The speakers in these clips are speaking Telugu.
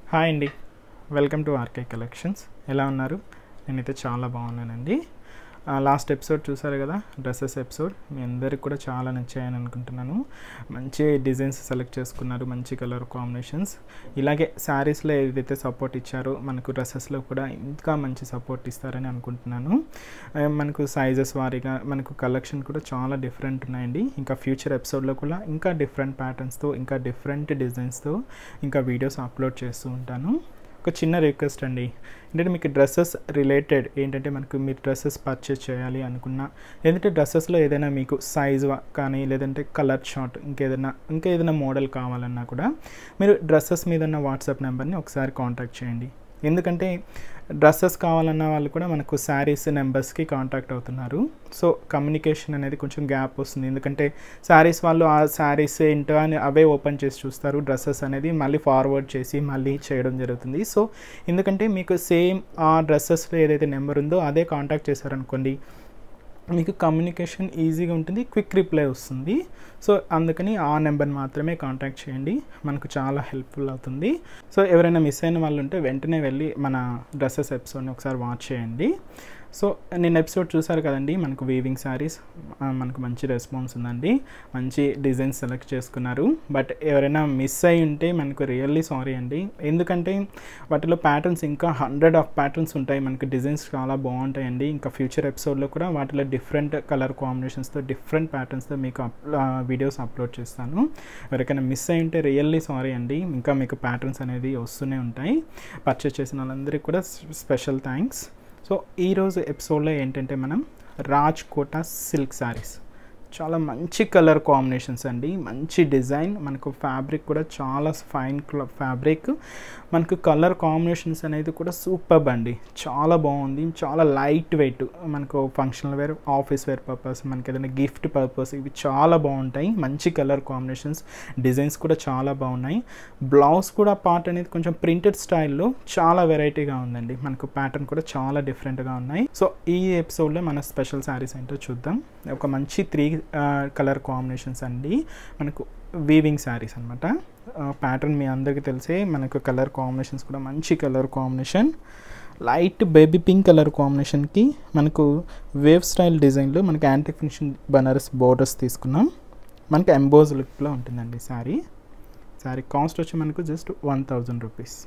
హాయ్ అండి వెల్కమ్ టు ఆర్కే కలెక్షన్స్ ఎలా ఉన్నారు నేనైతే చాలా బాగున్నానండి లాస్ట్ ఎపిసోడ్ చూసారు కదా డ్రెస్సెస్ ఎపిసోడ్ మీ అందరికి కూడా చాలా నచ్చాయని అనుకుంటున్నాను మంచి డిజైన్స్ సెలెక్ట్ చేసుకున్నారు మంచి కలర్ కాంబినేషన్స్ ఇలాగే శారీస్లో ఏదైతే సపోర్ట్ ఇచ్చారో మనకు డ్రెస్సెస్లో కూడా ఇంకా మంచి సపోర్ట్ ఇస్తారని అనుకుంటున్నాను ఆ, మనకు సైజెస్ వారీగా మనకు కలెక్షన్ కూడా చాలా డిఫరెంట్ ఉన్నాయండి ఇంకా ఫ్యూచర్ ఎపిసోడ్లో కూడా ఇంకా డిఫరెంట్ ప్యాటర్న్స్తో ఇంకా డిఫరెంట్ డిజైన్స్తో ఇంకా వీడియోస్ అప్లోడ్ చేస్తూ ఉంటాను ఒక చిన్న రిక్వెస్ట్ అండి ఏంటంటే మీకు డ్రెస్సెస్ రిలేటెడ్ ఏంటంటే మనకు మీరు డ్రెస్సెస్ పర్చేస్ చేయాలి అనుకున్నా లేదంటే డ్రెస్సెస్లో ఏదైనా మీకు సైజ్ కానీ లేదంటే కలర్ షార్ట్ ఇంకేదైనా ఇంకా ఏదైనా మోడల్ కావాలన్నా కూడా మీరు డ్రెస్సెస్ మీద ఉన్న వాట్సాప్ నెంబర్ని ఒకసారి కాంటాక్ట్ చేయండి ఎందుకంటే డ్రెస్సెస్ కావాలన్న వాళ్ళు కూడా మనకు శారీస్ నెంబర్స్కి కాంటాక్ట్ అవుతున్నారు సో కమ్యూనికేషన్ అనేది కొంచెం గ్యాప్ వస్తుంది ఎందుకంటే శారీస్ వాళ్ళు ఆ శారీస్ ఏంటో అని అవే ఓపెన్ చేసి చూస్తారు డ్రెస్సెస్ అనేది మళ్ళీ ఫార్వర్డ్ చేసి మళ్ళీ చేయడం జరుగుతుంది సో ఎందుకంటే మీకు సేమ్ ఆ డ్రెస్సెస్లో ఏదైతే నెంబర్ ఉందో అదే కాంటాక్ట్ చేశారనుకోండి మీకు కమ్యూనికేషన్ ఈజీగా ఉంటుంది క్విక్ రిప్లై వస్తుంది సో అందుకని ఆ నెంబర్ని మాత్రమే కాంటాక్ట్ చేయండి మనకు చాలా హెల్ప్ఫుల్ అవుతుంది సో ఎవరైనా మిస్ అయిన వాళ్ళు ఉంటే వెంటనే వెళ్ళి మన డ్రెస్సెస్ ఎపిసోడ్ని ఒకసారి వాచ్ చేయండి సో నేను ఎపిసోడ్ చూసారు కదండి మనకు వీవింగ్ శారీస్ మనకు మంచి రెస్పాన్స్ ఉందండి మంచి డిజైన్స్ సెలెక్ట్ చేసుకున్నారు బట్ ఎవరైనా మిస్ అయి ఉంటే మనకు రియల్లీ సారీ అండి ఎందుకంటే వాటిలో ప్యాటర్న్స్ ఇంకా హండ్రెడ్ ఆఫ్ ప్యాటర్న్స్ ఉంటాయి మనకి డిజైన్స్ చాలా బాగుంటాయండి ఇంకా ఫ్యూచర్ ఎపిసోడ్లో కూడా వాటిలో డిఫరెంట్ కలర్ కాంబినేషన్స్తో డిఫరెంట్ ప్యాటర్న్స్తో మీకు వీడియోస్ అప్లోడ్ చేస్తాను ఎవరికైనా మిస్ అయి ఉంటే రియల్లీ సారీ అండి ఇంకా మీకు ప్యాటర్న్స్ అనేది వస్తూనే ఉంటాయి పర్చేస్ చేసిన వాళ్ళందరికీ కూడా స్పెషల్ థ్యాంక్స్ సో ఈరోజు ఎపిసోడ్లో ఏంటంటే మనం రాజ్ కోటా సిల్క్ శారీస్ చాలా మంచి కలర్ కాంబినేషన్స్ అండి మంచి డిజైన్ మనకు ఫ్యాబ్రిక్ కూడా చాలా ఫైన్ ఫ్యాబ్రిక్ మనకు కలర్ కాంబినేషన్స్ అనేది కూడా సూపర్ అండి చాలా బాగుంది చాలా లైట్ వెయిట్ మనకు functional wear office wear purpose మనకి ఏదైనా గిఫ్ట్ పర్పస్ ఇవి చాలా బాగుంటాయి మంచి కలర్ కాంబినేషన్స్ డిజైన్స్ కూడా చాలా బాగున్నాయి బ్లౌజ్ కూడా పార్ట్ అనేది కొంచెం ప్రింటెడ్ స్టైల్లో చాలా వెరైటీగా ఉందండి మనకు ప్యాటర్న్ కూడా చాలా డిఫరెంట్గా ఉన్నాయి సో ఈ ఎపిసోడ్లో మన స్పెషల్ శారీస్ ఏంటో చూద్దాం ఒక మంచి త్రీ కలర్ కాంబినేషన్స్ అండి మనకు వీవింగ్ శారీస్ అనమాట ప్యాటర్న్ మీ అందరికీ తెలిసే మనకు కలర్ కాంబినేషన్స్ కూడా మంచి colour combination light baby pink colour కాంబినేషన్కి మనకు వేవ్ స్టైల్ డిజైన్లో మనకి యాంటీ ఫినిషింగ్ బనారస్ బోర్డర్స్ తీసుకున్నాం మనకి ఎంబోజ్ లుక్లో ఉంటుందండి శారీ శారీ కాస్ట్ వచ్చి మనకు just one thousand rupees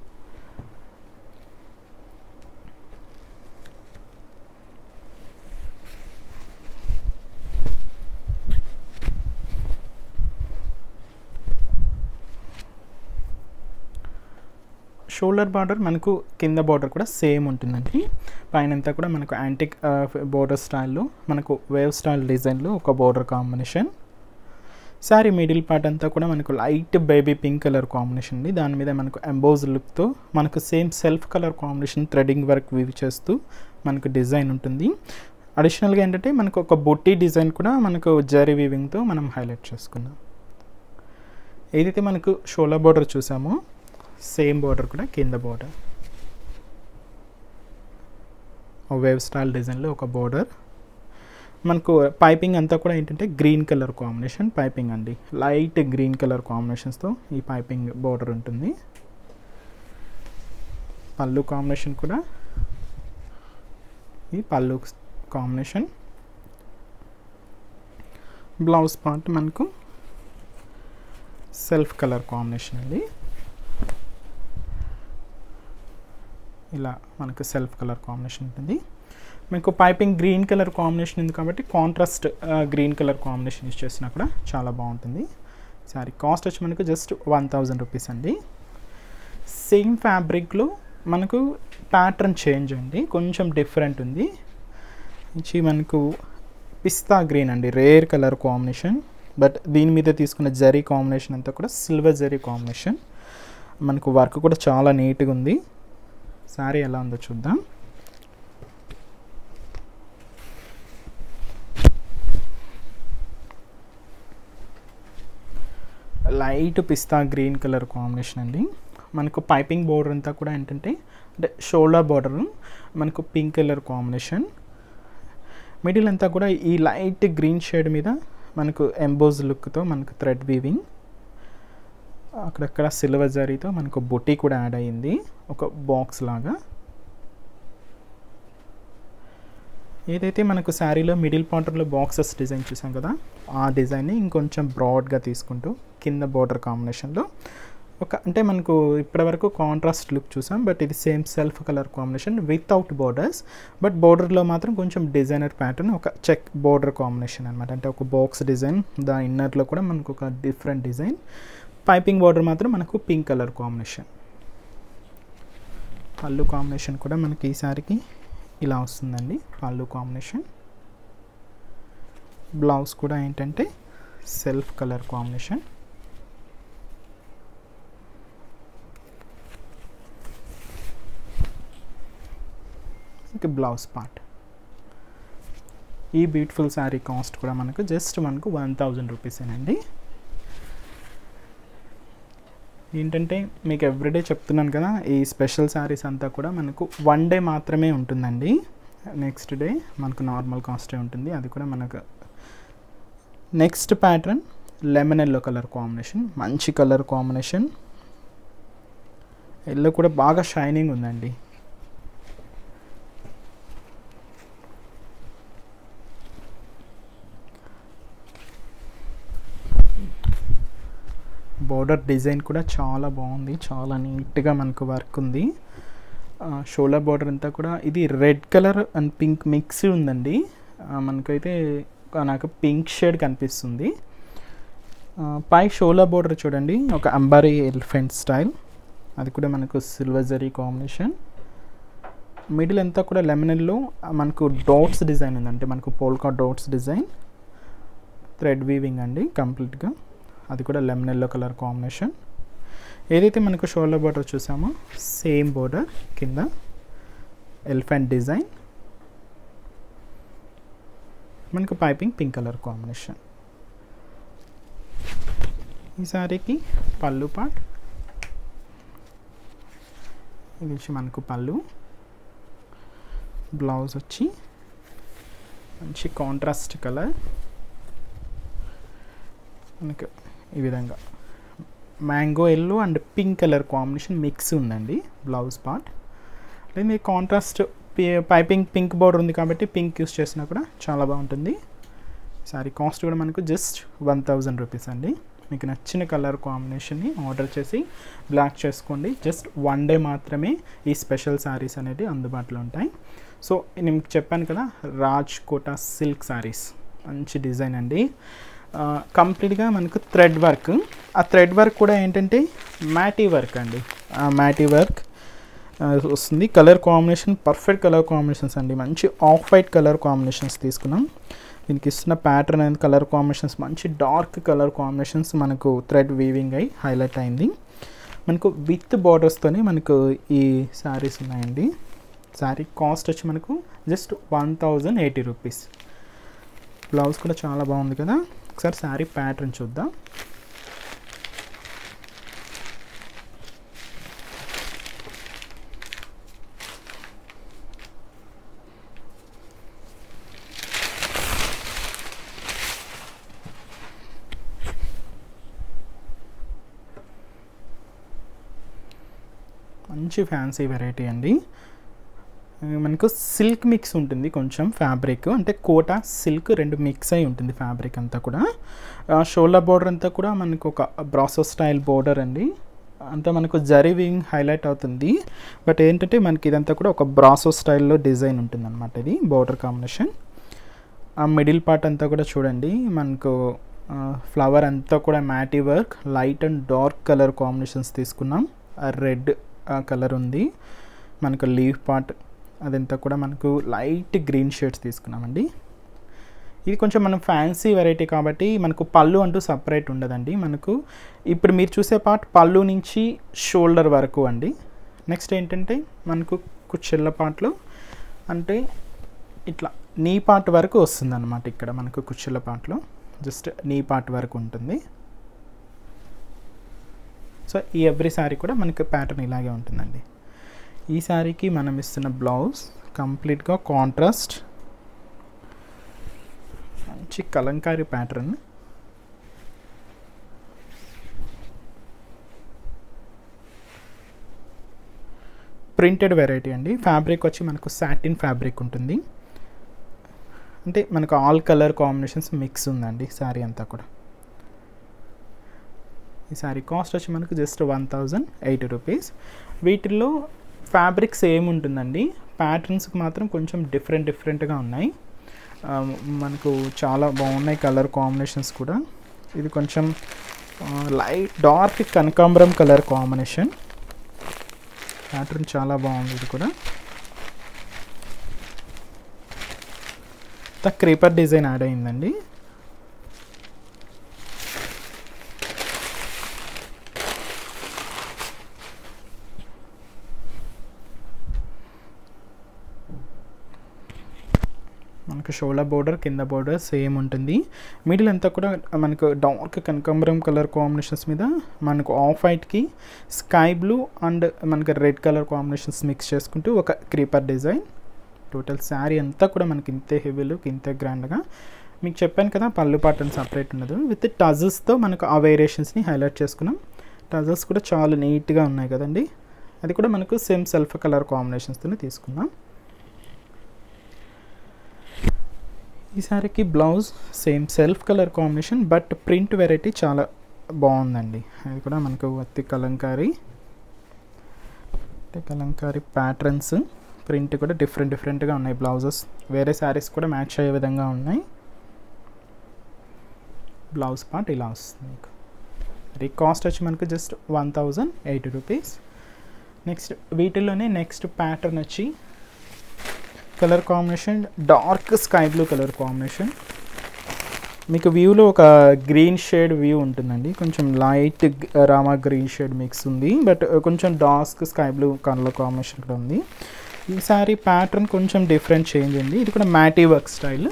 shoulder border మనకు కింద బార్డర్ కూడా సేమ్ ఉంటుందండి పైన అంతా కూడా మనకు యాంటిక్ బోర్డర్ స్టైల్లో మనకు వేవ్ స్టైల్ డిజైన్లో ఒక border combination sari middle part అంతా కూడా మనకు light baby pink colour combination ఉంది దాని మీద మనకు ఎంబోజ్ లుక్తో మనకు same self colour combination threading work weave చేస్తూ మనకు డిజైన్ ఉంటుంది అడిషనల్గా ఏంటంటే మనకు ఒక బొట్టి డిజైన్ కూడా మనకు జరీ వీవింగ్తో మనం హైలైట్ చేసుకున్నాం ఏదైతే మనకు షోలా బోర్డర్ చూసామో సేమ్ బార్డర్ కూడా కింద బార్డర్ వేవ్ స్టైల్ డిజైన్లో ఒక బార్డర్ మనకు పైపింగ్ అంతా కూడా ఏంటంటే గ్రీన్ కలర్ కాంబినేషన్ పైపింగ్ అండి లైట్ గ్రీన్ కలర్ కాంబినేషన్స్తో ఈ పైపింగ్ బార్డర్ ఉంటుంది పళ్ళు కాంబినేషన్ కూడా ఈ పళ్ళు కాంబినేషన్ బ్లౌజ్ పార్ట్ మనకు సెల్ఫ్ కలర్ కాంబినేషన్ అండి ఇలా మనకు సెల్ఫ్ కలర్ కాంబినేషన్ ఉంటుంది మీకు పైపింగ్ గ్రీన్ కలర్ కాంబినేషన్ ఉంది కాబట్టి contrast green colour combination use చేసినా కూడా చాలా బాగుంటుంది సారీ కాస్ట్ వచ్చి మనకు జస్ట్ వన్ థౌజండ్ రూపీస్ అండి సేమ్ ఫ్యాబ్రిక్లో మనకు ప్యాటర్న్ చేంజ్ అండి కొంచెం డిఫరెంట్ ఉంది నుంచి మనకు పిస్తా గ్రీన్ అండి రేర్ కలర్ కాంబినేషన్ బట్ దీని మీద తీసుకున్న జరీ కాంబినేషన్ అంతా కూడా సిల్వర్ జరీ కాంబినేషన్ మనకు వర్క్ కూడా చాలా నీట్గా ఉంది శారీ ఎలా ఉందో చూద్దాం లైట్ పిస్తా గ్రీన్ కలర్ కాంబినేషన్ అండి మనకు పైపింగ్ బోర్డర్ అంతా కూడా ఏంటంటే అంటే షోల్డర్ బార్డర్ మనకు పింక్ కలర్ కాంబినేషన్ మిడిల్ అంతా కూడా ఈ లైట్ గ్రీన్ షేడ్ మీద మనకు ఎంబోజ్ లుక్తో మనకు థ్రెడ్ వీవింగ్ అక్కడక్కడ సిల్వర్ జరీతో మనకు బొట్టి కూడా యాడ్ అయ్యింది ఒక బాక్స్ లాగా ఏదైతే మనకు శారీలో మిడిల్ పార్టర్లో బాక్సెస్ డిజైన్ చూసాం కదా ఆ డిజైన్ని ఇంకొంచెం బ్రాడ్గా తీసుకుంటూ కింద బార్డర్ కాంబినేషన్లో ఒక అంటే మనకు ఇప్పటివరకు కాంట్రాస్ట్ లుక్ చూసాం బట్ ఇది same self colour combination without borders but బోర్డర్లో మాత్రం కొంచెం డిజైనర్ ప్యాటర్న్ ఒక చెక్ బోర్డర్ కాంబినేషన్ అనమాట అంటే ఒక బాక్స్ డిజైన్ దా ఇన్నర్లో కూడా మనకు ఒక డిఫరెంట్ డిజైన్ పైపింగ్ బార్డర్ మాత్రం మనకు pink colour combination pallu combination కూడా మనకి ఈసారికి ఇలా వస్తుందండి పళ్ళు కాంబినేషన్ బ్లౌజ్ కూడా ఏంటంటే సెల్ఫ్ కలర్ కాంబినేషన్ ఇంకా బ్లౌజ్ పార్ట్ ఈ బ్యూటిఫుల్ శారీ కాస్ట్ కూడా మనకు జస్ట్ మనకు వన్ థౌజండ్ రూపీసేనండి ఏంటంటే మీకు ఎవ్రీడే చెప్తున్నాను కదా ఈ స్పెషల్ శారీస్ అంతా కూడా మనకు వన్ డే మాత్రమే ఉంటుందండి నెక్స్ట్ డే మనకు నార్మల్ కాస్టే ఉంటుంది అది కూడా మనకు next pattern lemon yellow colour combination మంచి కలర్ కాంబినేషన్ ఎల్లో కూడా బాగా షైనింగ్ ఉందండి బోర్డర్ డిజైన్ కూడా చాలా బాగుంది చాలా నీట్గా మనకు వర్క్ ఉంది షోలా బార్డర్ అంతా కూడా ఇది red colour and pink mix ఉందండి ఆ, మనకైతే ఒక నాకు పింక్ షేడ్ కనిపిస్తుంది ఆ, పై షోలా బార్డర్ చూడండి ఒక అంబారీ ఎలిఫెంట్ స్టైల్ అది కూడా మనకు సిల్వర్ జరీ కాంబినేషన్ మిడిల్ అంతా కూడా లెమనల్లో మనకు డోట్స్ డిజైన్ ఉంది అంటే మనకు polka dots design thread weaving అండి కంప్లీట్గా అది కూడా లెమన్ ఎల్లో కలర్ కాంబినేషన్ ఏదైతే మనకు షోల్డర్ బార్డర్ చూసామో సేమ్ బోర్డర్ కింద ఎలిఫెంట్ డిజైన్ మనకు పైపింగ్ పింక్ కలర్ కాంబినేషన్ ఈ సారీకి పళ్ళు పాట్ ఇది వచ్చి మనకు పళ్ళు బ్లౌజ్ వచ్చి మంచి కాంట్రాస్ట్ కలర్ మనకు ఈ విధంగా mango yellow and pink colour combination mix ఉందండి బ్లౌజ్ పార్ట్ అంటే మీకు కాంట్రాస్ట్ పైపింగ్ పింక్ బోర్డర్ ఉంది కాబట్టి పింక్ యూస్ చేసినా కూడా చాలా బాగుంటుంది సారీ కాస్ట్ కూడా మనకు జస్ట్ వన్ థౌజండ్ రూపీస్ అండి మీకు నచ్చిన కలర్ కాంబినేషన్ని ఆర్డర్ చేసి బ్లాక్ చేసుకోండి జస్ట్ వన్ డే మాత్రమే ఈ స్పెషల్ శారీస్ అనేది అందుబాటులో ఉంటాయి సో నేను మీకు చెప్పాను కదా రాజ్ కోటా సిల్క్ శారీస్ మంచి డిజైన్ అండి కంప్లీట్గా మనకు థ్రెడ్ వర్క్ ఆ థ్రెడ్ వర్క్ కూడా ఏంటంటే మ్యాటీ వర్క్ అండి మ్యాటీ వర్క్ వస్తుంది colour combination perfect colour combinations అండి మంచి ఆఫ్ వైట్ కలర్ కాంబినేషన్స్ తీసుకున్నాం దీనికి ఇస్తున్న ప్యాటర్న్ అనేది కలర్ కాంబినేషన్స్ మంచి డార్క్ కలర్ కాంబినేషన్స్ మనకు థ్రెడ్ వీవింగ్ అయి హైలైట్ అయింది మనకు విత్ బార్డర్స్తోనే మనకు ఈ శారీస్ ఉన్నాయండి శారీ కాస్ట్ వచ్చి మనకు just one thousand eighty rupees blouse కూడా చాలా బాగుంది కదా ఒకసారి శారీ ప్యాటర్న్ చూద్దాం మంచి ఫ్యాన్సీ వెరైటీ అండి మనకు సిల్క్ మిక్స్ ఉంటుంది కొంచెం ఫ్యాబ్రిక్ అంటే కోటా సిల్క్ రెండు మిక్స్ అయి ఉంటుంది ఫ్యాబ్రిక్ అంతా కూడా షోల్డర్ బోర్డర్ అంతా కూడా మనకు ఒక బ్రాసో స్టైల్ బోర్డర్ అండి అంతా మనకు జరీ వింగ్ హైలైట్ అవుతుంది బట్ ఏంటంటే మనకి ఇదంతా కూడా ఒక బ్రాసో స్టైల్లో డిజైన్ ఉంటుంది అనమాట ఇది బోర్డర్ కాంబినేషన్ ఆ మిడిల్ పార్ట్ అంతా కూడా చూడండి మనకు ఫ్లవర్ అంతా కూడా matty work light and dark colour combinations తీసుకున్నాం రెడ్ కలర్ ఉంది మనకు లీఫ్ పార్ట్ అదంతా కూడా మనకు లైట్ గ్రీన్ షేడ్స్ తీసుకున్నామండి ఇది కొంచెం మనం ఫ్యాన్సీ వెరైటీ కాబట్టి మనకు పళ్ళు అంటూ సపరేట్ ఉండదండి మనకు ఇప్పుడు మీరు చూసే పార్ట్ పళ్ళు నుంచి షోల్డర్ వరకు అండి నెక్స్ట్ ఏంటంటే మనకు కుచ్చెళ్ళ పార్ట్లో అంటే ఇట్లా నీ పార్ట్ వరకు వస్తుంది అనమాట ఇక్కడ మనకు కుచ్చెళ్ళ పార్ట్లో జస్ట్ నీ పార్ట్ వరకు ఉంటుంది సో ఈ ఎవ్రీ శారీ కూడా మనకి ప్యాటర్న్ ఇలాగే ఉంటుందండి ఈ శారీకి మనం ఇస్తున్న బ్లౌజ్ కంప్లీట్గా కాంట్రాస్ట్ మంచి కలంకారీ ప్యాటర్న్ ప్రింటెడ్ వెరైటీ అండి ఫ్యాబ్రిక్ వచ్చి మనకు సాటిన్ ఫ్యాబ్రిక్ ఉంటుంది అంటే మనకు ఆల్ కలర్ కాంబినేషన్స్ మిక్స్ ఉందండి శారీ అంతా కూడా ఈ శారీ కాస్ట్ వచ్చి మనకు just one thousand eighty rupees వీటిల్లో ఫ్యాబ్రిక్ సేమ్ ఉంటుందండి ప్యాటర్న్స్కి మాత్రం కొంచెం డిఫరెంట్ డిఫరెంట్గా ఉన్నాయి ఆ, మనకు చాలా బాగున్నాయి కలర్ కాంబినేషన్స్ కూడా ఇది కొంచెం లైట్ డార్క్ కనకాంబరం కలర్ కాంబినేషన్ ప్యాటర్న్ చాలా బాగుంది ఇది కూడా క్రీపర్ డిజైన్ యాడ్ అయిందండి మనకు షోలా బోర్డర్ కింద బోర్డర్ సేమ్ ఉంటుంది మిడిల్ అంతా కూడా మనకు డార్క్ కనకాంబరం కలర్ కాంబినేషన్స్ మీద మనకు ఆఫ్ వైట్కి స్కై బ్లూ అండ్ మనకి రెడ్ కలర్ కాంబినేషన్స్ మిక్స్ చేసుకుంటూ ఒక క్రీపర్ డిజైన్ టోటల్ శారీ అంతా కూడా మనకి ఇంతే హెవీ లుక్ ఇంతే గ్రాండ్గా మీకు చెప్పాను కదా పళ్ళు పాటన్ సపరేట్ ఉండదు విత్ టజల్స్తో మనకు ఆ వేరియేషన్స్ని హైలైట్ చేసుకున్నాం టజల్స్ కూడా చాలా నీట్గా ఉన్నాయి కదండి అది కూడా మనకు సేమ్ సెల్ఫ్ కలర్ కాంబినేషన్స్తోనే తీసుకున్నాం ఈ శారీకి blouse same self colour combination but print variety చాలా బాగుందండి అది కూడా మనకు వత్తి కలంకారీ అంటే కలంకారీ ప్యాటర్న్స్ ప్రింట్ కూడా డిఫరెంట్ డిఫరెంట్గా ఉన్నాయి బ్లౌజెస్ వేరే శారీస్ కూడా మ్యాచ్ అయ్యే విధంగా ఉన్నాయి బ్లౌజ్ పార్ట్ ఇలా వస్తుంది మీకు అది కాస్ట్ వచ్చి మనకు just one thousand eighty rupees next వీటిల్లోనే నెక్స్ట్ ప్యాటర్న్ వచ్చి colour combination dark sky blue colour combination మీకు వ్యూలో ఒక గ్రీన్ షేడ్ వ్యూ ఉంటుందండి కొంచెం light Rama green shade mix ఉంది బట్ కొంచెం dark sky blue colour combination కూడా ఉంది ఈ సారీ ప్యాటర్న్ కొంచెం డిఫరెంట్ చేంజ్ ఉంది ఇది కూడా మ్యాటీ వర్క్ స్టైల్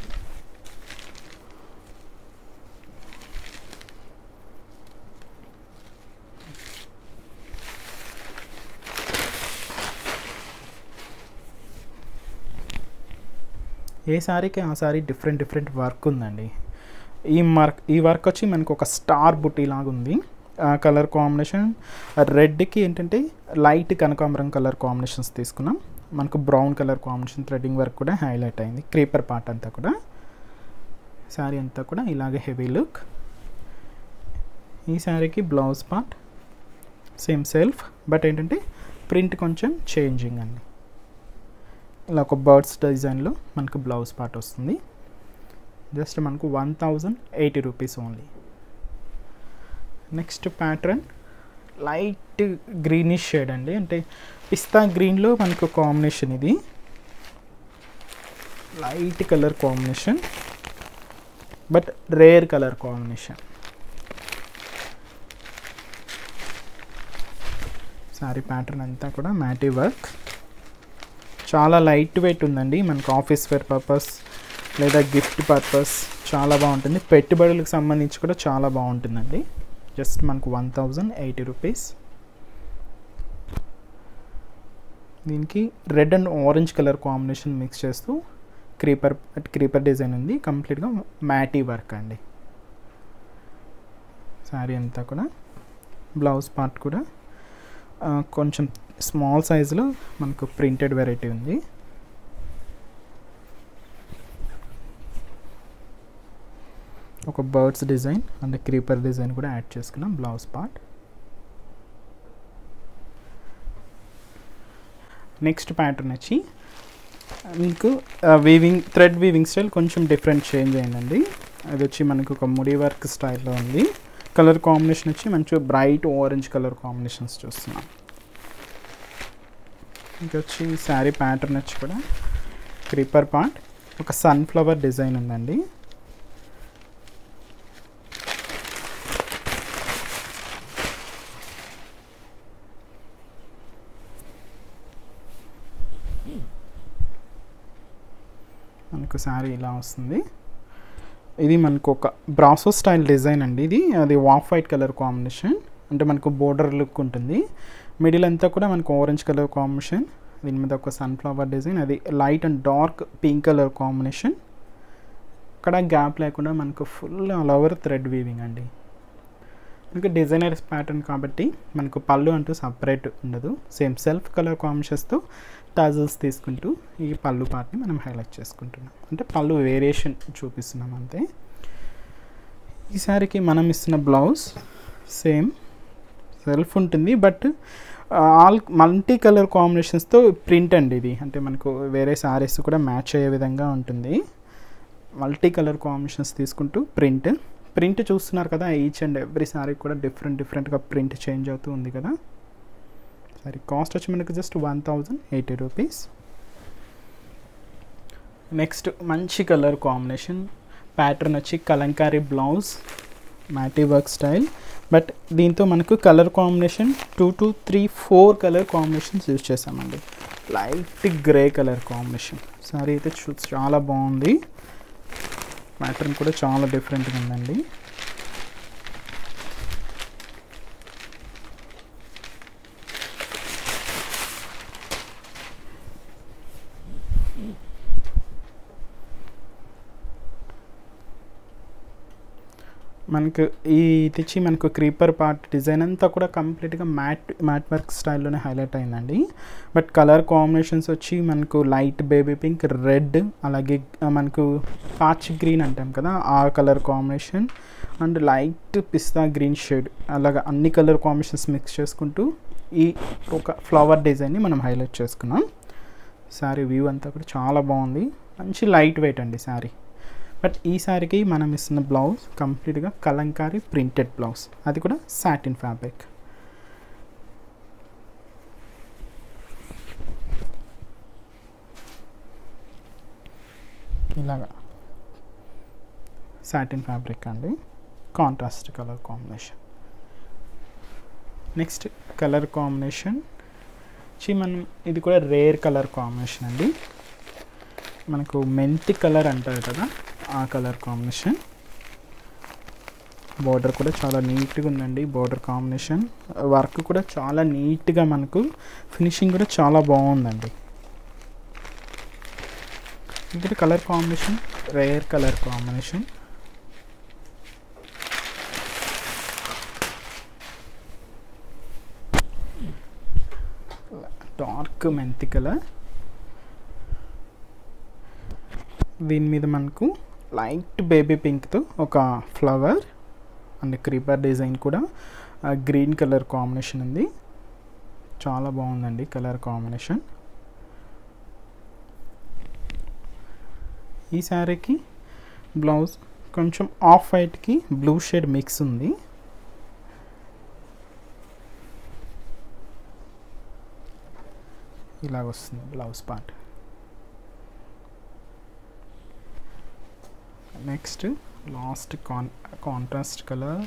ఏ సారీకి ఆ సారీ డిఫరెంట్ డిఫరెంట్ వర్క్ ఉందండి ఈ మార్క్ ఈ వర్క్ వచ్చి మనకు ఒక స్టార్ బుట్టి లాగా ఉంది కలర్ కాంబినేషన్ రెడ్కి ఏంటంటే లైట్ కనకాంబరం కలర్ కాంబినేషన్స్ తీసుకున్నాం మనకు brown colour combination threading work కూడా హైలైట్ అయింది క్రీపర్ పార్ట్ అంతా కూడా శారీ అంతా కూడా ఇలాగే హెవీ లుక్ ఈ శారీకి blouse part same self but ఏంటంటే ప్రింట్ కొంచెం చేంజింగ్ అండి ఇలా ఒక బర్డ్స్ డిజైన్లో మనకు బ్లౌజ్ పార్ట్ వస్తుంది జస్ట్ మనకు one thousand eighty rupees only next pattern light greenish shade అండి అంటే పిస్తా గ్రీన్లో మనకు కాంబినేషన్ ఇది light colour combination but rare colour combination sari pattern అంతా కూడా మ్యాటీ వర్క్ చాలా లైట్ వెయిట్ ఉందండి మనకు ఆఫీస్ వేర్ పర్పస్ లేదా గిఫ్ట్ పర్పస్ చాలా బాగుంటుంది పెట్టుబడులకు సంబంధించి కూడా చాలా బాగుంటుందండి జస్ట్ మనకు వన్ థౌజండ్ ఎయిటీ రూపీస్ దీనికి red and orange colour combination mix చేస్తూ క్రీపర్ క్రీపర్ డిజైన్ ఉంది కంప్లీట్గా మ్యాటీ వర్క్ అండి శారీ అంతా కూడా బ్లౌజ్ పార్ట్ కూడా ఆ, కొంచెం స్మాల్ సైజులో మనకు ప్రింటెడ్ వెరైటీ ఉంది ఒక birds design and creeper design కూడా యాడ్ చేసుకున్నాం బ్లౌజ్ పార్ట్ నెక్స్ట్ ప్యాటర్న్ వచ్చి మీకు వీవింగ్ థ్రెడ్ వీవింగ్ స్టైల్ కొంచెం డిఫరెంట్ చేంజ్ అయిందండి అది వచ్చి మనకు ఒక ముడి వర్క్ స్టైల్లో ఉంది కలర్ కాంబినేషన్ వచ్చి మంచిగా బ్రైట్ ఆరెంజ్ కలర్ కాంబినేషన్స్ చూస్తున్నాం ఇంకా వచ్చి శారీ ప్యాటర్న్ వచ్చి కూడా క్రీపర్ పార్ట్ ఒక సన్ఫ్లవర్ డిజైన్ ఉందండి మనకు శారీ ఇలా వస్తుంది ఇది మనకు ఒక బ్రాసో స్టైల్ డిజైన్ అండి ఇది అది వాఫ్ వైట్ కలర్ కాంబినేషన్ అంటే మనకు బోర్డర్ లుక్ ఉంటుంది మిడిల్ అంతా కూడా మనకు ఆరెంజ్ కలర్ కాంబినేషన్ దీని మీద ఒక సన్ఫ్లవర్ డిజైన్ అది light and dark pink colour combination ఇక్కడ గ్యాప్ లేకుండా మనకు full all over thread weaving అండి ఇంకా డిజైనర్ ప్యాటర్న్ కాబట్టి మనకు పళ్ళు అంటూ సపరేట్ ఉండదు సేమ్ సెల్ఫ్ కలర్ కాంబినేషన్స్తో టాజల్స్ తీసుకుంటూ ఈ పళ్ళు పార్ట్ని మనం హైలైట్ చేసుకుంటున్నాం అంటే పళ్ళు వేరియేషన్ చూపిస్తున్నాం అంతే ఈ శారీకి మనం ఇస్తున్న బ్లౌజ్ సేమ్ సెల్ఫ్ ఉంటుంది బట్ ఆల్ మల్టీ కలర్ కాంబినేషన్స్తో ప్రింట్ అండి ఇది అంటే మనకు వేరే శారీస్ కూడా మ్యాచ్ అయ్యే విధంగా ఉంటుంది మల్టీ కలర్ కాంబినేషన్స్ తీసుకుంటూ ప్రింట్ ప్రింట్ చూస్తున్నారు కదా ఈచ్ అండ్ ఎవ్రీ శారీ కూడా డిఫరెంట్ డిఫరెంట్గా ప్రింట్ చేంజ్ అవుతూ ఉంది కదా సరే కాస్ట్ వచ్చి మనకు just one thousand eighty rupees next మంచి కలర్ కాంబినేషన్ ప్యాటర్న్ వచ్చి Kalamkari blouse matty work style but దీంతో మనకు colour combination two to three four colour combinations use చేసామండి light grey colour combination sari అయితే చూ చాలా బాగుంది ప్యాటర్న్ కూడా చాలా డిఫరెంట్గా ఉందండి మనకు ఈ తెచ్చి మనకు క్రీపర్ పార్ట్ డిజైన్ అంతా కూడా కంప్లీట్గా మ్యాట్ మ్యాట్ వర్క్ స్టైల్లోనే హైలైట్ అయిందండి బట్ కలర్ కాంబినేషన్స్ వచ్చి మనకు లైట్ బేబీ పింక్ రెడ్ అలాగే మనకు పాచ్ గ్రీన్ అంటాం కదా ఆ కలర్ కాంబినేషన్ అండ్ లైట్ పిస్తా గ్రీన్ షేడ్ అలాగా అన్ని కలర్ కాంబినేషన్స్ మిక్స్ చేసుకుంటూ ఈ ఒక ఫ్లవర్ డిజైన్ని మనం హైలైట్ చేసుకున్నాం శారీ వ్యూ అంతా కూడా చాలా బాగుంది మంచి లైట్ వెయిట్ అండి శారీ బట్ ఈ శారీకి మనం ఇస్తున్న బ్లౌజ్ కంప్లీట్గా కలంకారీ ప్రింటెడ్ బ్లౌజ్ అది కూడా సాటిన్ ఫ్యాబ్రిక్ ఇలాగా సాటిన్ ఫ్యాబ్రిక్ అండి contrast colour combination next colour combination వచ్చి మనం ఇది కూడా రేర్ కలర్ కాంబినేషన్ అండి మనకు మెంతి కలర్ అంటారు కదా ఆ కలర్ కాంబినేషన్ బార్డర్ కూడా చాలా నీట్గా ఉందండి బార్డర్ కాంబినేషన్ వర్క్ కూడా చాలా నీట్గా మనకు ఫినిషింగ్ కూడా చాలా బాగుందండి ఇది colour combination rare colour combination dark మెంతి కలర్ దీని మీద మనకు లైట్ బేబీ పింక్తో ఒక ఫ్లవర్ అండ్ క్రీపర్ డిజైన్ కూడా గ్రీన్ కలర్ కాంబినేషన్ ఉంది చాలా బాగుందండి కలర్ కాంబినేషన్ ఈ శారీకి బ్లౌజ్ కొంచెం ఆఫ్ వైట్కి బ్లూ షేడ్ మిక్స్ ఉంది ఇలాగ వస్తుంది బ్లౌజ్ పార్ట్ నెక్స్ట్ లాస్ట్ కాన్ contrast colour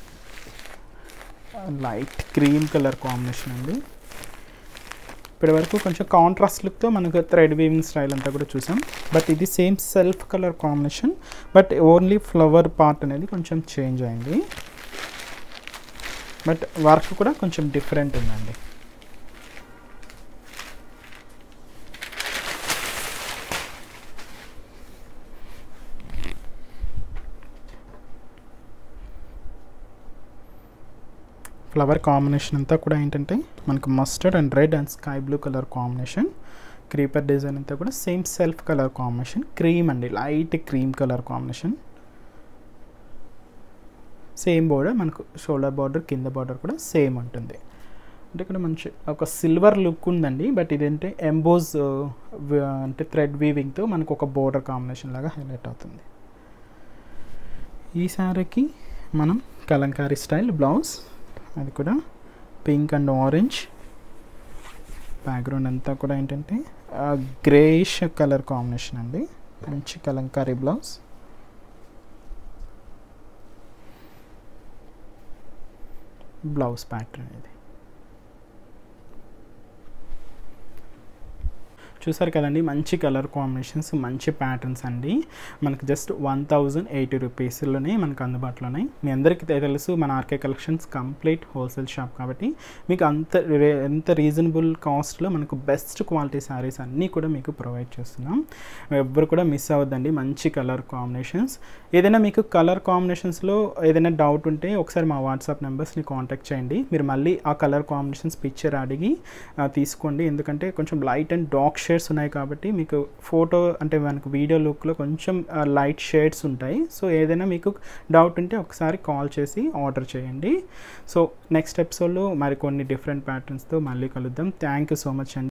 light cream colour combination అండి ఇప్పటి వరకు కొంచెం కాంట్రాస్ట్ లుక్తో మనకు థ్రెడ్ వీవింగ్ స్టైల్ అంతా కూడా చూసాం బట్ ఇది same self colour combination but only flower part అనేది కొంచెం చేంజ్ అయింది బట్ వర్క్ కూడా కొంచెం డిఫరెంట్ ఉందండి ఫ్లవర్ కాంబినేషన్ అంతా కూడా ఏంటంటే మనకు mustard and red and sky blue colour combination creeper design అంతా కూడా same self colour combination cream అండి light cream colour combination same border మనకు షోల్డర్ బార్డర్ కింద బార్డర్ కూడా సేమ్ ఉంటుంది అంటే ఇక్కడ మంచి ఒక సిల్వర్ లుక్ ఉందండి బట్ ఇదంటే ఎంబోజ్ అంటే థ్రెడ్ వీవింగ్తో మనకు ఒక బోర్డర్ కాంబినేషన్ లాగా హైలైట్ అవుతుంది ఈ శారీకి మనం కలంకారీ స్టైల్ బ్లౌజ్ అది కూడా పింక్ అండ్ ఆరెంజ్ బ్యాక్గ్రౌండ్ అంతా కూడా ఏంటంటే గ్రేష్ కలర్ కాంబినేషన్ అండి మంచి కలంకారీ బ్లౌజ్ బ్లౌజ్ ప్యాటర్న్ ఇది చూసారు కదండి మంచి కలర్ కాంబినేషన్స్ మంచి ప్యాటర్న్స్ అండి మనకు జస్ట్ వన్ థౌజండ్ ఎయిటీ రూపీస్లోనే మనకు అందుబాటులో ఉన్నాయి మీ అందరికీ తె- తెలుసు మన RK collections complete wholesale shop కాబట్టి మీకు అంత రే- ఎంత రీజనబుల్ కాస్ట్లో మనకు బెస్ట్ క్వాలిటీ శారీస్ అన్నీ కూడా మీకు ప్రొవైడ్ చేస్తున్నాం ఎవ్వరు కూడా మిస్ అవ్వద్దండి మంచి కలర్ కాంబినేషన్స్ ఏదైనా మీకు కలర్ కాంబినేషన్స్లో ఏదైనా డౌట్ ఉంటే ఒకసారి మా వాట్సాప్ నెంబర్స్ని కాంటాక్ట్ చేయండి మీరు మళ్ళీ ఆ కలర్ కాంబినేషన్స్ పిక్చర్ అడిగి ఆ, తీసుకోండి ఎందుకంటే కొంచెం లైట్ అండ్ డార్క్ షేడ్స్ ఉన్నాయి కాబట్టి మీకు ఫోటో అంటే మనకు వీడియో లుక్లో కొంచెం లైట్ షేడ్స్ ఉంటాయి సో ఏదైనా మీకు డౌట్ ఉంటే ఒకసారి కాల్ చేసి ఆర్డర్ చేయండి సో నెక్స్ట్ ఎపిసోడ్లో మరికొన్ని డిఫరెంట్ ప్యాటర్న్స్తో మళ్ళీ కలుద్దాం థ్యాంక్ యూ సో మచ్ అండి